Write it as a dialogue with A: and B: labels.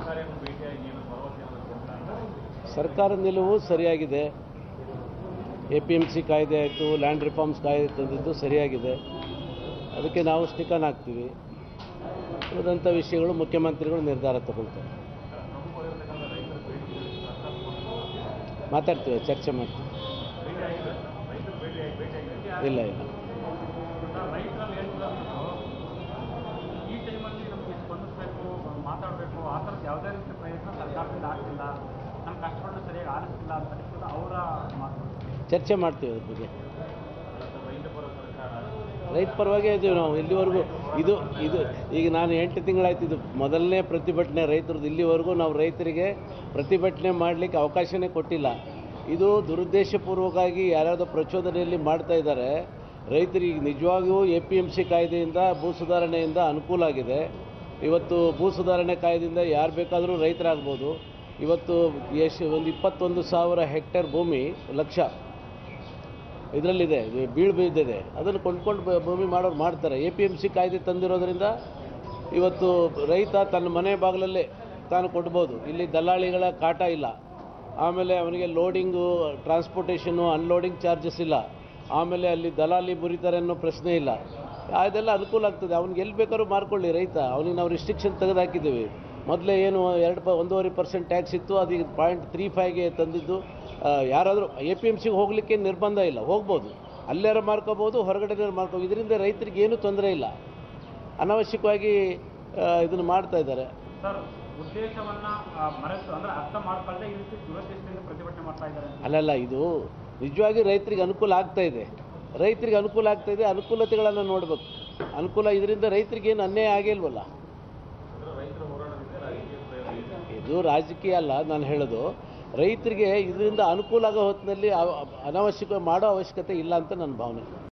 A: ಸರ್ಕಾರಿಯನ್ನು ಭೇಟಿಯಾಗಿ ಏನು ಭರವಸೆ ಏನಾದ್ರು ಕೊಡ್ತಾರೆ
B: ಸರ್ಕಾರ ನಿಲುವು ಸರಿಯಾಗಿದೆ ಎ ಪಿ ಎಮ್ ಸಿ ಕಾಯ್ದೆ ಆಯಿತು ಲ್ಯಾಂಡ್ ರಿಫಾರ್ಮ್ಸ್ ಕಾಯ್ದೆ ತಂದಿದ್ದು ಸರಿಯಾಗಿದೆ ಅದಕ್ಕೆ ನಾವು ಸ್ಟಿಕನ್ ಹಾಕ್ತೀವಿ ಉಳಿದಂಥ ವಿಷಯಗಳು ಮುಖ್ಯಮಂತ್ರಿಗಳು ನಿರ್ಧಾರ ತಗೊಳ್ತಾರೆ
A: ಪ್ರಮುಖವಾಗಿರ್ತಕ್ಕಂಥ ರೈತರ ಬೇಡಿಕೆಗಳಿಗೆ ಸರ್ಕಾರ ಸ್ಪಂದಿಸಿದೆ.
B: ಮಾತಾಡ್ತೀವಿ ಚರ್ಚೆ ಮಾಡ್ತೀವಿ
A: ಭೇಟಿಯಾಗಿದೆ ರೈತರು ಭೇಟಿಯಾಗಿ ಭೇಟಿಯಾಗಿದೆ
B: ಇಲ್ಲ ಇಲ್ಲ
A: ರೈತರಲ್ಲಿ ಹೇಳ್ತಿರೋದು ಈ ಟೈಮಲ್ಲಿ ನಮಗೆ ಸ್ಪಂದಿಸಬೇಕು ಮಾತಾಡಬೇಕು ಆ ಥರದ್ದು ಯಾವುದೇ ರೀತಿಯ ಪ್ರಯತ್ನ ಸರ್ಕಾರದಿಂದ ಆಗ್ತಿಲ್ಲ ನಮ್ಮ ಕಷ್ಟಗಳನ್ನ ಸರಿಯಾಗಿ ಆಲಿಸ್ತಿಲ್ಲ ಅಂತ ಕೂಡ ಅವರ ಮಾತು
B: ಚರ್ಚೆ ಮಾಡ್ತೀವಿ ಅದ್ರ ಬಗ್ಗೆ
A: ರೈತ ಪರ ಸರ್ಕಾರ
B: ರೈತ ಪರವಾಗೇ ಇದ್ದೀವಿ ನಾವು ಇಲ್ಲಿವರೆಗೂ ಇದು ಇದು ಈಗ ನಾನು ಎಂಟು ತಿಂಗಳಾಯ್ತು ಇದು ಮೊದಲನೇ ಪ್ರತಿಭಟನೆ ರೈತರದ್ದು ಇಲ್ಲಿವರೆಗೂ ನಾವು ರೈತರಿಗೆ ಪ್ರತಿಭಟನೆ ಮಾಡಲಿಕ್ಕೆ ಅವಕಾಶನೇ ಕೊಟ್ಟಿಲ್ಲ ಇದು ದುರುದ್ದೇಶಪೂರ್ವಕವಾಗಿ ಯಾರ್ಯಾವುದೋ ಪ್ರಚೋದನೆಯಲ್ಲಿ ಮಾಡ್ತಾ ಇದ್ದಾರೆ ರೈತರಿಗೆ ನಿಜವಾಗಿಯೂ ಎ ಪಿ ಎಮ್ ಸಿ ಕಾಯ್ದೆಯಿಂದ ಭೂ ಸುಧಾರಣೆಯಿಂದ ಅನುಕೂಲ ಆಗಿದೆ ಇವತ್ತು ಭೂ ಸುಧಾರಣೆ ಕಾಯ್ದೆಯಿಂದ ಯಾರು ಬೇಕಾದರೂ ರೈತರಾಗ್ಬೋದು ಇವತ್ತು ಎಷ್ಟು ಒಂದು ಇಪ್ಪತ್ತೊಂದು ಸಾವಿರ ಹೆಕ್ಟೇರ್ ಭೂಮಿ ಲಕ್ಷ ಇದರಲ್ಲಿದೆ ಬೀಳು ಬಿದ್ದಿದೆ ಅದನ್ನು ಕೊಂಡ್ಕೊಂಡು ಬ- ಭೂಮಿ ಮಾಡೋರು ಮಾಡ್ತಾರೆ ಎ ಪಿ ಎಮ್ ಸಿ ಕಾಯ್ದೆ ತಂದಿರೋದ್ರಿಂದ ಇವತ್ತು ರೈತ ತನ್ನ ಮನೆ ಬಾಗಿಲಲ್ಲೇ ತಾನು ಕೊಡ್ಬೋದು ಇಲ್ಲಿ ದಲ್ಲಾಳಿಗಳ ಕಾಟ ಇಲ್ಲ ಆಮೇಲೆ ಅವನಿಗೆ ಲೋಡಿಂಗು ಟ್ರಾನ್ಸ್ಪೋರ್ಟೇಷನು ಅನ್ಲೋಡಿಂಗ್ ಚಾರ್ಜಸ್ ಇಲ್ಲ ಆಮೇಲೆ ಅಲ್ಲಿ ದಲಾಲಿ ಮುರಿತಾರೆ ಅನ್ನೋ ಪ್ರಶ್ನೆ ಇಲ್ಲ ಅದೆಲ್ಲ ಅನುಕೂಲ ಆಗ್ತದೆ ಅವ್ನಿಗೆ ಎಲ್ಲಿ ಬೇಕಾದ್ರೂ ಮಾರ್ಕೊಳ್ಳಿ ರೈತ ಅವನಿಗೆ ನಾವು ರಿಸ್ಟ್ರಿಕ್ಷನ್ ತೆಗೆದು ಹಾಕಿದ್ದೀವಿ ಮೊದಲೇ ಏನು ಎರಡು ಪ ಒಂದೂವರೆ ಪರ್ಸೆಂಟ್ ಟ್ಯಾಕ್ಸ್ ಇತ್ತು ಅದೀಗ ಪಾಯಿಂಟ್ ತ್ರೀ ಫೈವ್ಗೆ ತಂದಿದ್ದು ಆ, ಯಾರಾದರೂ ಎ ಪಿ ಎಮ್ ಸಿಗೆ ಹೋಗಲಿಕ್ಕೆ ನಿರ್ಬಂಧ ಇಲ್ಲ ಹೋಗ್ಬೋದು ಅಲ್ಲಾರು ಮಾರ್ಕೋಬೋದು ಹೊರಗಡೆ ಮಾರ್ಕೋಬೋದು ಇದರಿಂದ ರೈತರಿಗೆ ಏನೂ ತೊಂದರೆ ಇಲ್ಲ ಅನಾವಶ್ಯಕವಾಗಿ ಇದನ್ನು ಮಾಡ್ತಾ ಇದ್ದಾರೆ
A: ಸರ್ ಉದ್ದೇಶವನ್ನ ಆ, ಮರೆತು ಅಂದ್ರೆ ಅರ್ಥ ಮಾಡ್ಕೊಳ್ಳದೆ ಈ ರೀತಿ ದುರುದ್ದೇಶದಿಂದ ಪ್ರತಿಭಟನೆ ಮಾಡ್ತಾ ಇದ್ದಾರೆ ಅಂತ.
B: ಅಲ್ಲಲ್ಲ ಇದು ನಿಜವಾಗಿ ರೈತರಿಗೆ ಅನುಕೂಲ ಆಗ್ತಾ ಇದೆ ರೈತರಿಗೆ ಅನುಕೂಲ ಆಗ್ತಾ ಇದೆ ಅನುಕೂಲತೆಗಳನ್ನು ನೋಡಬೇಕು ಅನುಕೂಲ ಇದರಿಂದ ರೈತರಿಗೆ ಏನು ಅನ್ಯಾಯ ಆಗಿಲ್ವಲ್ಲ ಇದು ರಾಜಕೀಯ ಅಲ್ಲ ನಾನು ಹೇಳೋದು ರೈತರಿಗೆ ಇದರಿಂದ ಅನುಕೂಲ ಆಗೋ ಹೊತ್ತಿನಲ್ಲಿ ಅವ- ಅನಾವಶ್ಯಕ ಮಾಡೋ ಅವಶ್ಯಕತೆ ಇಲ್ಲ ಅಂತ ನನ್ನ ಭಾವನೆ